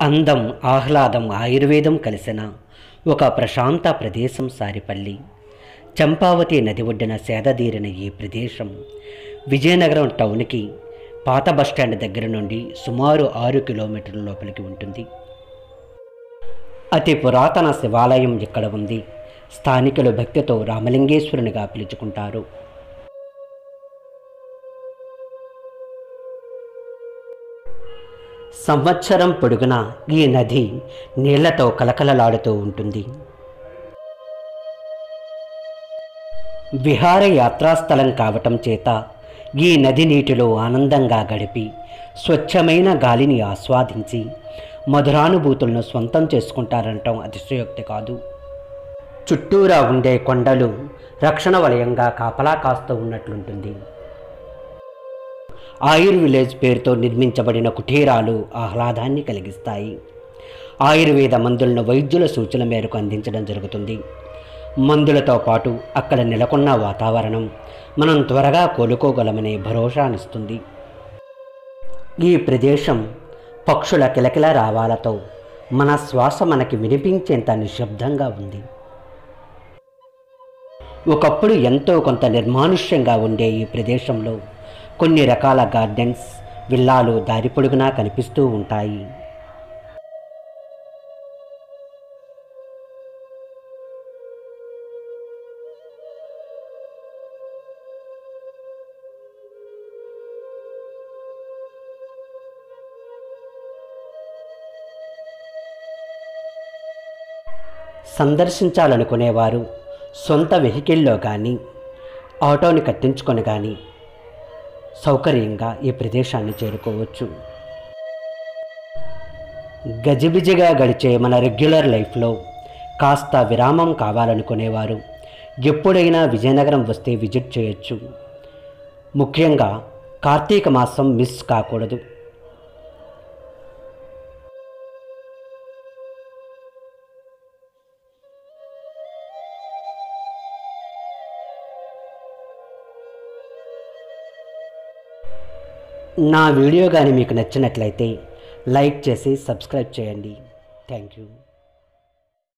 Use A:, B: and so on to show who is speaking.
A: అందం ఆహ్లాదం ఆయుర్వేదం కలిసిన ఒక ప్రశాంత ప్రదేశం సారిపల్లి చంపావతి నది ఒడ్డున సేదదీరిన ఈ ప్రదేశం విజయనగరం టౌన్కి పాత బస్టాండ్ దగ్గర నుండి సుమారు ఆరు కిలోమీటర్ల లోపలికి ఉంటుంది అతి పురాతన శివాలయం ఇక్కడ ఉంది స్థానికులు భక్తితో రామలింగేశ్వరునిగా పిలుచుకుంటారు సంవత్సరం పొడుగునా ఈ నది నీళ్లతో కలకలలాడుతూ ఉంటుంది విహార యాత్రాస్థలం కావటం చేత ఈ నది నీటిలో ఆనందంగా గడిపి స్వచ్ఛమైన గాలిని ఆస్వాదించి మధురానుభూతులను స్వంతం చేసుకుంటారనటం అతిశయోక్తి కాదు చుట్టూరా ఉండే కొండలు రక్షణ వలయంగా కాపలా కాస్తూ ఉన్నట్లుంటుంది ఆయుర్ విలేజ్ పేరుతో నిర్మించబడిన కుటీరాలు ఆహ్లాదాన్ని కలిగిస్తాయి ఆయుర్వేద మందులను వైద్యుల సూచన మేరకు అందించడం జరుగుతుంది మందులతో పాటు అక్కడ నెలకొన్న వాతావరణం మనం త్వరగా కోలుకోగలమనే భరోసానిస్తుంది ఈ ప్రదేశం పక్షుల కిలకిల రావాలతో మన శ్వాస మనకి వినిపించేంత నిశ్శబ్దంగా ఉంది ఒకప్పుడు ఎంతో కొంత నిర్మానుష్యంగా ఉండే ఈ ప్రదేశంలో కొన్ని రకాల గార్డెన్స్ విల్లాలు దారి పొడుగునా కనిపిస్తూ ఉంటాయి సందర్శించాలనుకునేవారు సొంత వెహికల్లో కానీ ఆటోని కట్టించుకొని కానీ సౌకర్యంగా ఈ ప్రదేశాన్ని చేరుకోవచ్చు గజిబిజిగా గడిచే మన రెగ్యులర్ లైఫ్లో కాస్త విరామం కావాలనుకునేవారు ఎప్పుడైనా విజయనగరం వస్తే విజిట్ చేయొచ్చు ముఖ్యంగా కార్తీక మాసం మిస్ కాకూడదు నా వీడియో కానీ మీకు నచ్చినట్లయితే లైక్ చేసి సబ్స్క్రైబ్ చేయండి థ్యాంక్ యూ